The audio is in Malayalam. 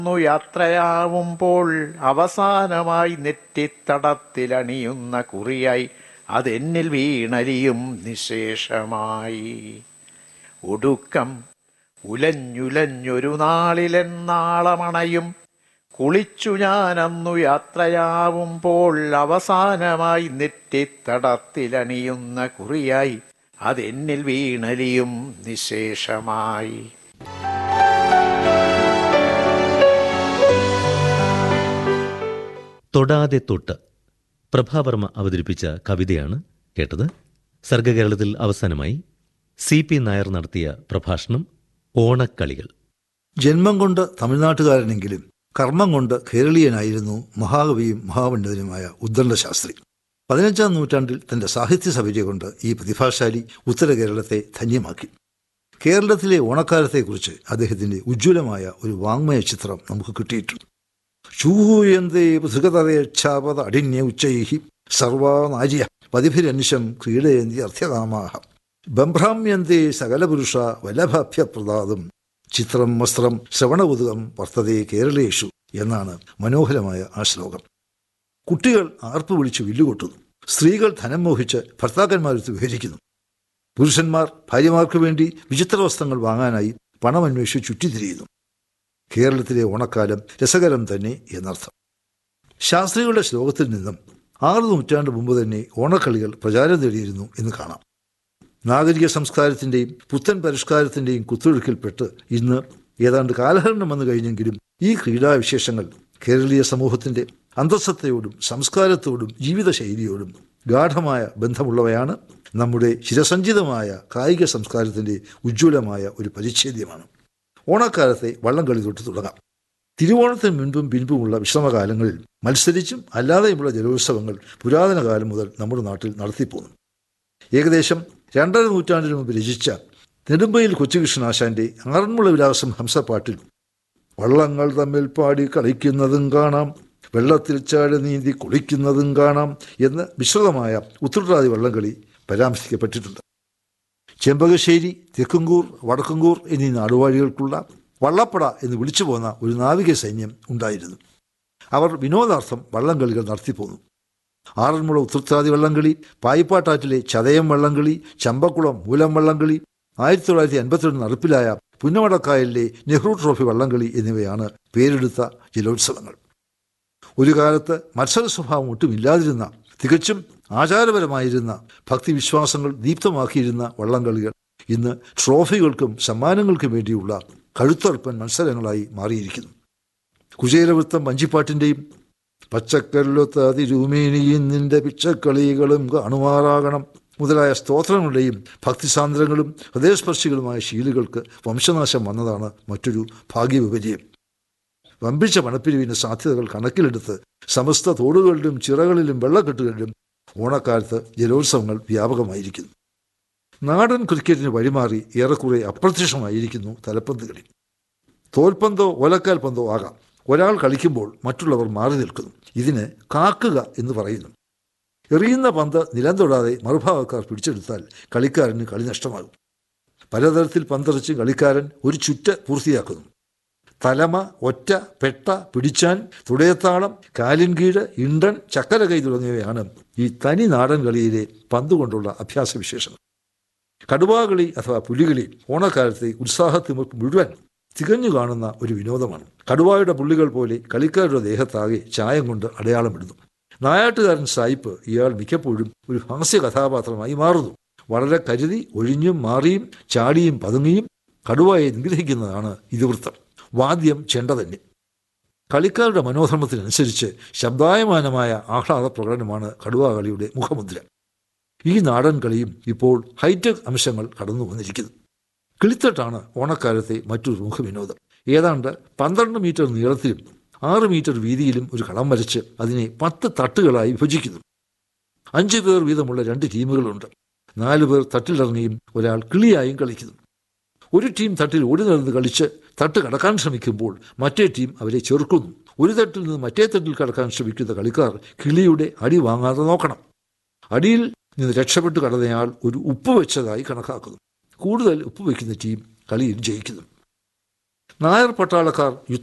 ന്നു യാത്രയാവുമ്പോൾ അവസാനമായി നെറ്റിത്തടത്തിലണിയുന്ന കുറിയായി അതെന്നിൽ വീണലിയും നിശേഷമായി ഒടുക്കം ഉലഞ്ഞുലഞ്ഞൊരു നാളിലെന്നാളമണയും കുളിച്ചു ഞാനന്നു യാത്രയാവുമ്പോൾ അവസാനമായി നെറ്റിത്തടത്തിലണിയുന്ന കുറിയായി അതെന്നിൽ വീണലിയും നിശേഷമായി തൊടാതെ തൊട്ട് പ്രഭാവർമ്മ അവതരിപ്പിച്ച കവിതയാണ് കേട്ടത് സർഗകേരളത്തിൽ അവസാനമായി സി പി നായർ നടത്തിയ പ്രഭാഷണം ഓണക്കളികൾ ജന്മം കൊണ്ട് തമിഴ്നാട്ടുകാരനെങ്കിലും കർമ്മം കൊണ്ട് കേരളീയനായിരുന്നു മഹാകവിയും മഹാപണ്ഡിതനുമായ ഉദ്ദണ്ഡ ശാസ്ത്രി പതിനഞ്ചാം നൂറ്റാണ്ടിൽ തന്റെ സാഹിത്യ സൗകര്യം കൊണ്ട് ഈ പ്രതിഭാശാലി ഉത്തര കേരളത്തെ ധന്യമാക്കി കേരളത്തിലെ ഓണക്കാലത്തെക്കുറിച്ച് അദ്ദേഹത്തിന്റെ ഉജ്ജ്വലമായ ഒരു വാങ്മയ ചിത്രം നമുക്ക് കിട്ടിയിട്ടുണ്ട് ചൂയന്തേ പൃഥുഗതവേച്ഛാപത അടിന്യ ഉച്ചൈഹി സർവാനാര്യ പതിഭിരനിശം ക്രീഡയന്തി അർത്ഥകാമാഹ ബംഭ്രാമ്യന്തേ സകലപുരുഷ വല്ലഭാഭ്യപ്രദാതും ചിത്രം വസ്ത്രം ശ്രവണബുധകം വർത്തതേ കേരളേഷു എന്നാണ് മനോഹരമായ ആ ശ്ലോകം കുട്ടികൾ ആർപ്പ് വിളിച്ച് വില്ലുകൊട്ടുന്നു സ്ത്രീകൾ ധനം മോഹിച്ച് ഭർത്താക്കന്മാരെടുത്ത് വിഹരിക്കുന്നു പുരുഷന്മാർ ഭാര്യമാർക്ക് വേണ്ടി വിചിത്ര വസ്ത്രങ്ങൾ വാങ്ങാനായി പണമന്വേഷിച്ച് ചുറ്റിത്തിരിയുന്നു കേരളത്തിലെ ഓണക്കാലം രസകരം തന്നെ എന്നർത്ഥം ശാസ്ത്രികളുടെ ശ്ലോകത്തിൽ നിന്നും ആറ് നൂറ്റാണ്ട് മുമ്പ് തന്നെ ഓണക്കളികൾ പ്രചാരം നേടിയിരുന്നു എന്ന് കാണാം നാഗരിക സംസ്കാരത്തിന്റെയും പുത്തൻ പരിഷ്കാരത്തിന്റെയും കുത്തൊഴുക്കിൽപ്പെട്ട് ഇന്ന് ഏതാണ്ട് കാലഹരണം വന്നു കഴിഞ്ഞെങ്കിലും ഈ ക്രീഡാവിശേഷങ്ങൾ കേരളീയ സമൂഹത്തിന്റെ അന്തസ്സത്തയോടും സംസ്കാരത്തോടും ജീവിതശൈലിയോടും ഗാഠമായ ബന്ധമുള്ളവയാണ് നമ്മുടെ ചിരസഞ്ചിതമായ കായിക സംസ്കാരത്തിന്റെ ഉജ്ജ്വലമായ ഒരു പരിച്ഛേദ്യമാണ് ഓണക്കാലത്തെ വള്ളംകളി തൊട്ട് തുടങ്ങാം തിരുവോണത്തിന് മുൻപും പിൻപുമുള്ള വിശ്രമകാലങ്ങളിൽ മത്സരിച്ചും അല്ലാതെയുമുള്ള ജലോത്സവങ്ങൾ പുരാതന കാലം മുതൽ നമ്മുടെ നാട്ടിൽ നടത്തിപ്പോന്നു ഏകദേശം രണ്ടര നൂറ്റാണ്ടിന് മുമ്പ് രചിച്ച നെടുമ്പയിൽ കൊച്ചുകൃഷ്ണനാശാന്റെ ആറന്മുള വിലാസം ഹംസപ്പാട്ടിൽ വള്ളങ്ങൾ തമ്മിൽ പാടി കളിക്കുന്നതും കാണാം വെള്ളത്തിൽ ചാടി നീന്തി കുളിക്കുന്നതും കാണാം എന്ന് വിശ്രുതമായ ഉത്രട്ടാതി വള്ളംകളി പരാമർശിക്കപ്പെട്ടിട്ടുണ്ട് ചെമ്പകശ്ശേരി തെക്കുംകൂർ വടക്കുംകൂർ എന്നീ നാടുവാഴികൾക്കുള്ള വള്ളപ്പട എന്ന് വിളിച്ചു പോന്ന ഒരു നാവിക സൈന്യം ഉണ്ടായിരുന്നു അവർ വിനോദാർത്ഥം വള്ളംകളികൾ നടത്തിപ്പോന്നു ആറന്മുള ഉത്രത്താതി വള്ളംകളി പായിപ്പാട്ടാറ്റിലെ ചതയം വള്ളംകളി ചമ്പക്കുളം മൂലം വള്ളംകളി ആയിരത്തി തൊള്ളായിരത്തി അൻപത്തിരണ്ട് നടപ്പിലായ പുന്നമടക്കായലിലെ നെഹ്റു ട്രോഫി വള്ളംകളി എന്നിവയാണ് പേരെടുത്ത ജലോത്സവങ്ങൾ ഒരു കാലത്ത് മത്സര സ്വഭാവം ഒട്ടുമില്ലാതിരുന്ന തികച്ചും ആചാരപരമായിരുന്ന ഭക്തിവിശ്വാസങ്ങൾ ദീപ്തമാക്കിയിരുന്ന വള്ളംകളികൾ ഇന്ന് ട്രോഫികൾക്കും സമ്മാനങ്ങൾക്കും വേണ്ടിയുള്ള കഴുത്തർപ്പൻ മത്സരങ്ങളായി മാറിയിരിക്കുന്നു കുചേരവൃത്തം വഞ്ചിപ്പാട്ടിന്റെയും പച്ചക്കല്ലൊത്ത അതിരൂമേനിയും നിന്റെ പിച്ചക്കളികളും കാണുമാറാകണം മുതലായ സ്തോത്രങ്ങളുടെയും ഭക്തിസാന്ദ്രങ്ങളും ഹൃദയസ്പർശികളുമായ ശീലുകൾക്ക് വംശനാശം വന്നതാണ് മറ്റൊരു ഭാഗ്യവിപര്യം വമ്പിച്ച പണപ്പിരിവിന് സാധ്യതകൾ കണക്കിലെടുത്ത് സമസ്ത തോടുകളിലും ചിറകളിലും വെള്ളക്കെട്ടുകളിലും ഓണക്കാലത്ത് ജലോത്സവങ്ങൾ വ്യാപകമായിരിക്കുന്നു നാടൻ ക്രിക്കറ്റിന് വഴിമാറി ഏറെക്കുറെ അപ്രത്യക്ഷമായിരിക്കുന്നു തലപ്പന്ത് കളി തോൽപന്തോ ഓലക്കാൽ പന്തോ ആകാം ഒരാൾ കളിക്കുമ്പോൾ മറ്റുള്ളവർ മാറി നിൽക്കുന്നു ഇതിന് കാക്കുക എന്ന് പറയുന്നു എറിയുന്ന പന്ത് നിലം തൊടാതെ മറുഭാഗക്കാർ പിടിച്ചെടുത്താൽ കളിക്കാരന് കളി നഷ്ടമാകും പലതരത്തിൽ പന്തെറിച്ച് കളിക്കാരൻ ഒരു ചുറ്റ് പൂർത്തിയാക്കുന്നു തലമ ഒറ്റ പെട്ട പിടിച്ചാൻ തുടയത്താളം കാലിൻകീഴ് ഇണ്ടൻ ചക്കര കൈ തുടങ്ങിയവയാണ് ഈ തനി നാടൻ കളിയിലെ പന്തുകൊണ്ടുള്ള അഭ്യാസ വിശേഷങ്ങൾ കടുവാകളി അഥവാ പുലികളി ഓണക്കാലത്തെ ഉത്സാഹത്തിമിർക്ക് മുഴുവൻ തികഞ്ഞു കാണുന്ന ഒരു വിനോദമാണ് കടുവായുടെ പുള്ളികൾ പോലെ കളിക്കാരുടെ ദേഹത്താകെ ചായം കൊണ്ട് അടയാളമിടുന്നു നായാട്ടുകാരൻ സായിപ്പ് ഇയാൾ മിക്കപ്പോഴും ഒരു ഹാസ്യ കഥാപാത്രമായി മാറുന്നു വളരെ കരുതി ഒഴിഞ്ഞും മാറിയും ചാടിയും പതുങ്ങിയും കടുവയെ നിഗ്രഹിക്കുന്നതാണ് ഇതിവൃത്തം വാദ്യം ചെണ്ട തന്നെ കളിക്കാരുടെ മനോധർമ്മത്തിനനുസരിച്ച് ശബ്ദായമാനമായ ആഹ്ലാദ പ്രകടനമാണ് കടുവ കളിയുടെ മുഖമുദ്ര ഈ നാടൻ കളിയും ഇപ്പോൾ ഹൈടെക് അംശങ്ങൾ കടന്നു വന്നിരിക്കുന്നു കിളിത്തട്ടാണ് ഓണക്കാലത്തെ മറ്റൊരു മുഖവിനോദം ഏതാണ്ട് പന്ത്രണ്ട് മീറ്റർ നീളത്തിലും ആറ് മീറ്റർ വീതിയിലും ഒരു കളം വരച്ച് അതിനെ പത്ത് തട്ടുകളായി വിഭജിക്കുന്നു അഞ്ചു പേർ വീതമുള്ള രണ്ട് ടീമുകളുണ്ട് നാലു പേർ തട്ടിലിറങ്ങിയും ഒരാൾ കിളിയായും കളിക്കുന്നു ഒരു ടീം തട്ടിൽ ഓടി നടന്ന് കളിച്ച് തട്ട് കടക്കാൻ ശ്രമിക്കുമ്പോൾ മറ്റേ ടീം അവരെ ചെറുക്കുന്നു ഒരു തട്ടിൽ നിന്ന് മറ്റേ തട്ടിൽ കടക്കാൻ ശ്രമിക്കുന്ന കളിക്കാർ കിളിയുടെ അടി വാങ്ങാതെ നോക്കണം അടിയിൽ നിന്ന് രക്ഷപ്പെട്ട് കടന്നയാൾ ഒരു ഉപ്പ് വെച്ചതായി കണക്കാക്കുന്നു കൂടുതൽ ഉപ്പ് വയ്ക്കുന്ന ടീം കളിയിൽ ജയിക്കുന്നു നായർ പട്ടാളക്കാർ